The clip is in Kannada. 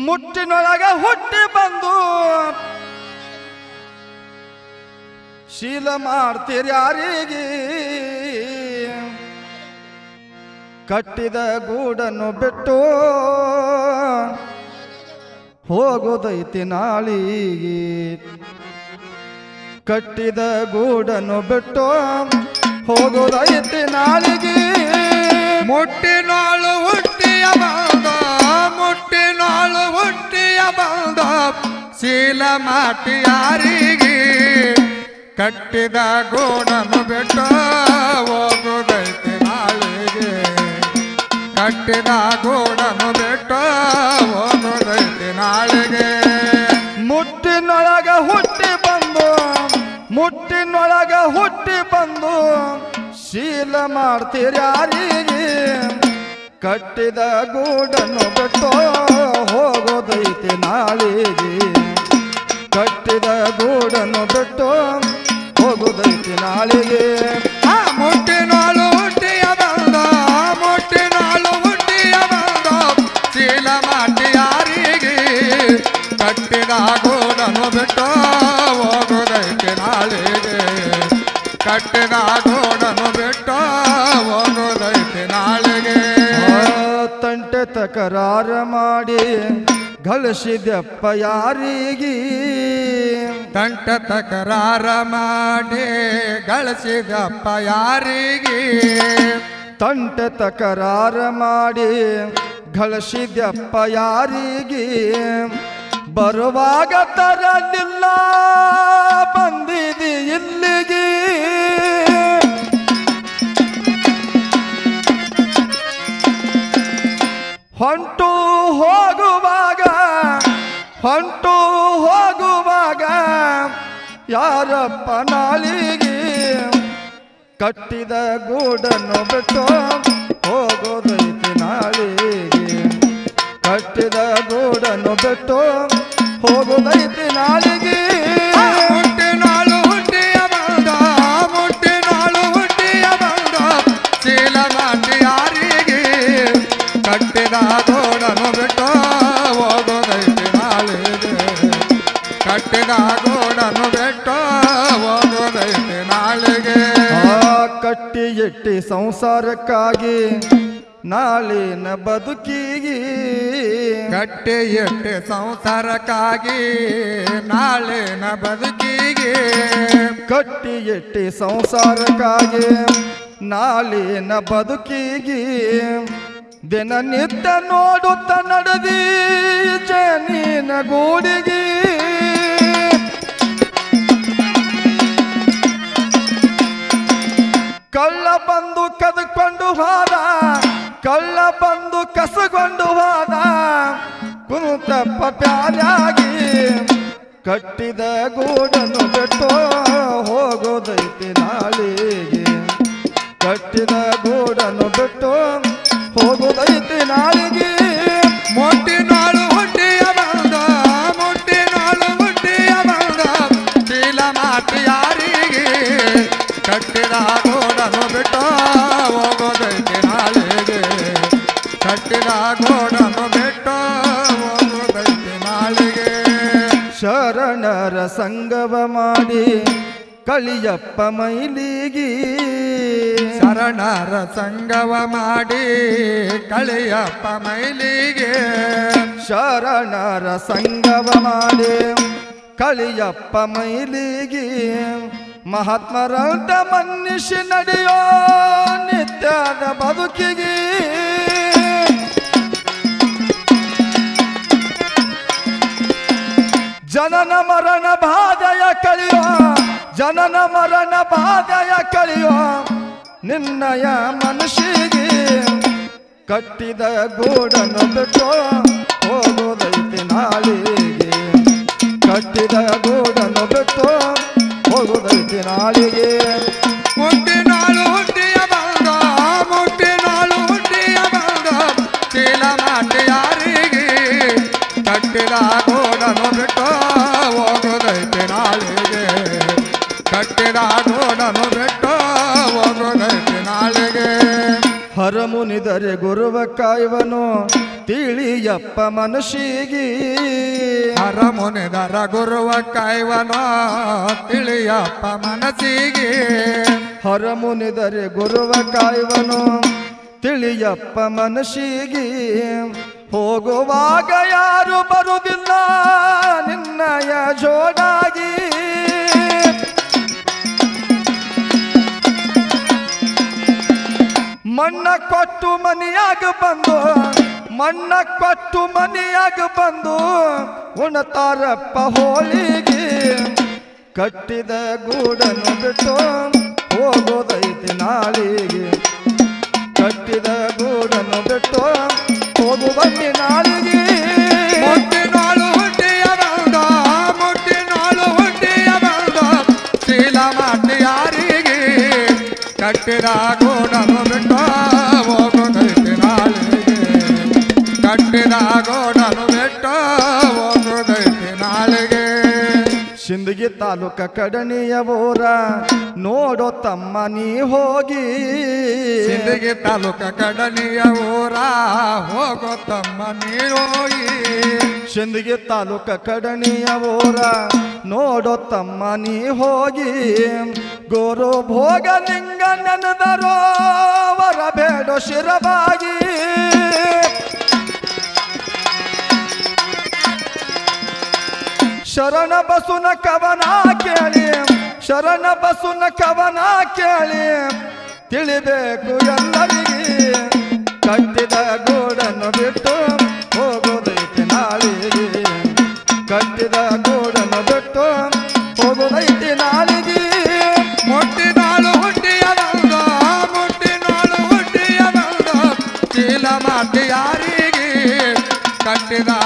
ಮುಟ್ಟಿನೊಳಗ ಹುಟ್ಟಿ ಬಂದು ಶೀಲ ಮಾಡ್ತೀರಿ ಯಾರಿಗೆ ಕಟ್ಟಿದ ಗೂಡನ್ನು ಬಿಟ್ಟು ಹೋಗೋದೈತಿ ನಾಳಿಗೆ ಕಟ್ಟಿದ ಗೂಡನ್ನು ಬಿಟ್ಟು ಹೋಗೋದೈತಿ ನಾಳಿಗೆ ಮುಟ್ಟಿನಾಳು ಹುಟ್ಟಿಯ ಬಂದ ಮುಟ್ಟಿನಾಳು ಹುಟ್ಟಿಯ ಬಂದ ಶೀಲ ಮಾಟಿ ಯಾರಿಗೆ ಕಟ್ಟಿದ ಗೂಡನ್ನು ಬಿಟ್ಟು ಹೋಗುದೈತೆ ನಾಳಿಗೆ ಕಟ್ಟಿದ ಗೂಡನ್ನು ಬಿಟ್ಟು ಹೋಗುದೈತೆ ನಾಳಿಗೆ ಮುಟ್ಟಿನೊಳಗ ಹುಟ್ಟಿ ಬಂದು ಮುಟ್ಟಿನೊಳಗ ಹುಟ್ಟಿ ಬಂದು ಶೀಲ ಮಾಡ್ತೀರಿ ಯಾರಿಗೆ ಕಟ್ಟಿದ ಗೂಡನ್ನು ಬಿಟ್ಟು ಹೋಗೋದೈತಿ ನಾಳಿಗೆ ಕಟ್ಟಿದ ಗೂಡನ್ನು ಬಿಟ್ಟು ಹೋಗೋದೈತಿ ನಾಳಿಗೆ ಆ ಮುಟ್ಟಿನಾಳು ಹುಟ್ಟಿಯ ಬಂದ ಮುಟ್ಟಿನಾಳು ಹುಟ್ಟಿಯ ಬಂದ ಚೀಲ ಮಾಟಿ ಯಾರಿಗೆ ಕಟ್ಟಿದ ಗೂಡನು ಬಿಟ್ಟು ಹೋಗುದೈತೆ ನಾಳಿಗೆ ಕಟ್ಟಿದ ಗೂಡನು ಬಿಟ್ಟು ಹೋಗುದೈತೆ ನಾಳಿಗೆ ಆ ತಂಟೆ ತಕರಾರ ಮಾಡಿ ಗಳಿಸಿದೆಪ್ಪ ಯಾರಿಗೆ ತಂಟ ತಕರಾರ ಮಾಡಿ ಗಳಿಸಿದಪ್ಪ ಯಾರಿಗೆ ತಂಟೆ ತಕರಾರ ಮಾಡಿ ಗಳಿಸಿದೆಪ್ಪ ಯಾರಿಗೆ ಬರುವಾಗ ತರಲಿಲ್ಲ ಬಂದಿದಿ ಇಲ್ಲಿಗೆ ಹೊಂಟು ಹೋಗುವಾಗ ಹೊಂಟು ಹೋಗುವಾಗ ಯಾರಪ್ಪ ನಾಲಿಗೆ ಕಟ್ಟಿದ ಗೂಡನ್ನು ಬಿಟ್ಟು ಹೋಗೋದೈತಿ ನಾಳಿಗೆ ಕಟ್ಟಿದ ಗೂಡನ್ನು ಬಿಟ್ಟು ಹೋಗೋದೈತಿ ನಾಳಿಗೆ ಮುಟ್ಟಿನಾಳು ಹುಟ್ಟಿಯ ಬಂದ ಮುಟ್ಟಿನಾಳು ಹುಟ್ಟಿಯ ಬಂದ ಚೀಲ ಮಾಡಿ ಯಾರಿಗೆ ಕಟ್ಟಿದ ಗೋಡನು ಬಿಟ್ಟು ಹೋಗೋದೈತಿ ನಾಳಿಗೆ ಕಟ್ಟಿದ ಗೋಡನು ಬಿಟ್ಟು ಹೋಗೋದೈತಿ ನಾಳಿಗೆ ಆ ಕಟ್ಟಿ ಎಟ್ಟಿ ಸಂಸಾರಕ್ಕಾಗಿ ನಾಳಿನ ಬದುಕಿಗೆ ಕಟ್ಟೆ ಎಟ್ಟೆ ಸಂಸಾರಕ್ಕಾಗಿ ನಾಳಿನ ಬದುಕಿಗೆ ಕಟ್ಟಿ ಎಟ್ಟಿ ಸಂಸಾರಕ್ಕಾಗಿ ನಾಳಿನ ಬದುಕಿಗೆ ದಿನನಿತ್ಯ ನೋಡುತ್ತ ನಡೆದಿ ಜನಿನ ಗೂಡಿಗೆ ಕಳ್ಳ ಬಂದು ಕದ್ಕೊಂಡು ಹೋದ ಕಳ್ಳ ಬಂದು ಕಸಗೊಂಡು ಹೋದ ಕುಂತಪ್ಪ ಪ್ಯಾರಾಗಿ ಕಟ್ಟಿದ ಗೂಡನ್ನು ಬಿಟ್ಟು ಹೋಗೋದೈತಿ ನಾಳಿಗೆ ಕಟ್ಟಿದ ಗೂಡನ್ನು ಬಿಟ್ಟು ಹೋಗೋದೈತಿ ನಾಳಿಗೆ ಮುಟ್ಟಿನಾಳು ಹುಟ್ಟಿಯ ಬಂದ ಮುಟ್ಟಿನಾಳು ಹುಟ್ಟಿಯ ಬಂದ ಚೀಲ ಮಾಟಿ ಯಾರಿಗೆ ಕಟ್ಟಿದ ಗೋಡನು ಬಿಟ್ಟು ಹೋಗೋದೈತಿ ನಾಳಿಗೆ ಕಟ್ಟಿದ ಗೋಡನು ಬಿಟ್ಟು ಹೋಗೋದೈತಿ ನಾಳಿಗೆ ಶರಣರ ಸಂಗವ ಮಾಡಿ ಕಳಿಯಪ್ಪ ಮೈಲಿಗೆ ಶರಣರ ಸಂಗವ ಮಾಡಿ ಕಳಿಯಪ್ಪ ಮೈಲಿಗೆ ಶರಣರ ಸಂಗವ ಮಾಡಿ ಕಳಿಯಪ್ಪ ಮೈಲಿಗೆ ಮಹಾತ್ಮರಂತ ಮನ್ನಿಸಿ ನಡೆಯೋ ನಿತ್ಯದ ಬದುಕಿಗೆ ಜನನ ಮರಣ ಬಾಧೆಯ ಕಳಿಯೋ ಜನನ ಮರಣ ಬಾಧೆಯ ಕಳಿಯೋ ನಿನ್ನಯ ಮನಸ್ಸಿಗೆ ಕಟ್ಟಿದ ಗೂಡನ್ನು ಬಿಟ್ಟು ಹೋಗೋದೈತಿ ನಾಳಿಗೆ ಕಟ್ಟಿದ ಗೂಡನ್ನು ಬಿಟ್ಟು ಹೋಗೋದೈತಿ ನಾಳಿಗೆ ಮುಟ್ಟಿನಾಳು ಹುಟ್ಟಿಯ ಬಂದ ಮುಟ್ಟಿನಾಳು ಹುಟ್ಟಿಯ ಬಂದ ಚೀಲ ಮಾಟಿ ಯಾರಿಗೆ ಕಟ್ಟಿದ ಗೋಡನು ಬಿಟ್ಟು ಹೋಗೋದೈತೆ ನಾಳಿಗೆ ಕಟ್ಟಿದ ಗೋಡನು ಬಿಟ್ಟು ಹೋಗೋದೈತೆ ನಾಳಿಗೆ ಹರಮುನಿದರೆ ಗುರುವ ಕಾಯುವನು ತಿಳಿಯಪ್ಪ ಮನುಷ್ಯಗಿ ಹರ ಮುನಿದರ ಗುರುವ ಕಾಯುವನೋ ತಿಳಿಯಪ್ಪ ಮನಸ್ಸಿಗೆ ಹೊರಮುನಿದರೆ ಗುರುವ ಕಾಯುವನು ತಿಳಿಯಪ್ಪ ಮನುಷ್ಯಗಿ ಹೋಗುವಾಗ ಯಾರು ಬರುವುದಿಲ್ಲ ನಿನ್ನಯ ಜೋಡಾಗಿ ಮಣ್ಣ ಕೊಟ್ಟು ಮನೆಯಾಗ ಬಂದು ಮಣ್ಣ ಕೊಟ್ಟು ಮನೆಯಾಗ ಬಂದು ಉಣತಾರಪ್ಪ ಹೋಳಿಗೆ ಕಟ್ಟಿದ ಗೂಡನ್ನು ಬಿಟ್ಟು ಹೋಗೋದೈತಿ ನಾಳಿಗೆ ಕಟ್ಟಿದ ಗೂಡನ್ನು ಬಿಟ್ಟು ಹೋಗುವಲ್ಲಿ ನಾಳಿಗೆ ಮುಟ್ಟಿನೋಳು ಹುಟ್ಟಿಯ ಬಂದ ಮುಟ್ಟಿನೋಳು ಹುಟ್ಟಿಯ ಬಂದ ಶೀಲ ಮಾಡಿ ಯಾರಿಗೆ ಕಟ್ಟಿದ ಗೋಡನು ಬಿಟ್ಟು ಹೋಗುದೈತಿ ನಾಳಿಗೆ ಕಟ್ಟಿದ ಗೋಡನು ಬಿಟ್ಟು ಹೋಗುದೈತಿ ನಾಳಿಗೆ ಸಿಂದಗಿ ತಾಲೂಕ ಕಡಣಿಯ ಬೋರ ನೋಡೋ ತಮ್ಮ ನೀ ಹೋಗಿ ಸಿಂದಗಿ ತಾಲೂಕ ಕಡನಿಯ ಊರ ಹೋಗೋ ತಮ್ಮ ನೀರೋಗಿ ಸಿಂದಗಿ ತಾಲೂಕ ಕಡಣಿಯ ಬೋರ ನೋಡೋ ತಮ್ಮ ನೀ ಹೋಗಿ ಗೋರು ಭೋಗ ಲಿಂಗ ನೆನೆದರೋ ವರ ಬೇಡೋ ಶಿರಬಾಗಿ ಶರಣ ಬಸುನ ಕವನ ಕೇಳಿ ಶರಣ ಬಸುನ ಕವನ ಕೇಳಿ ತಿಳಿಬೇಕು ಎಲ್ಲರಿಗೆ ಕಟ್ಟಿದ ಗೂಡನ್ನು ಬಿಟ್ಟು ಹೋಗೋದೈತೆ ನಾಳಿಗೆ ಕಟ್ಟಿದ ಗೂಡನ್ನು ಬಿಟ್ಟು ಹೋಗೋದೈತೆ ನಾಳಿಗೆ ಮುಟ್ಟಿನಾಳು ಹುಟ್ಟಿಯ ಬಂದ ಮುಟ್ಟಿನಾಳು ಹುಟ್ಟಿಯ ಬಂದ ಚೀಲ ಮಾಡಿ ಯಾರಿಗೆ ಕಟ್ಟಿದ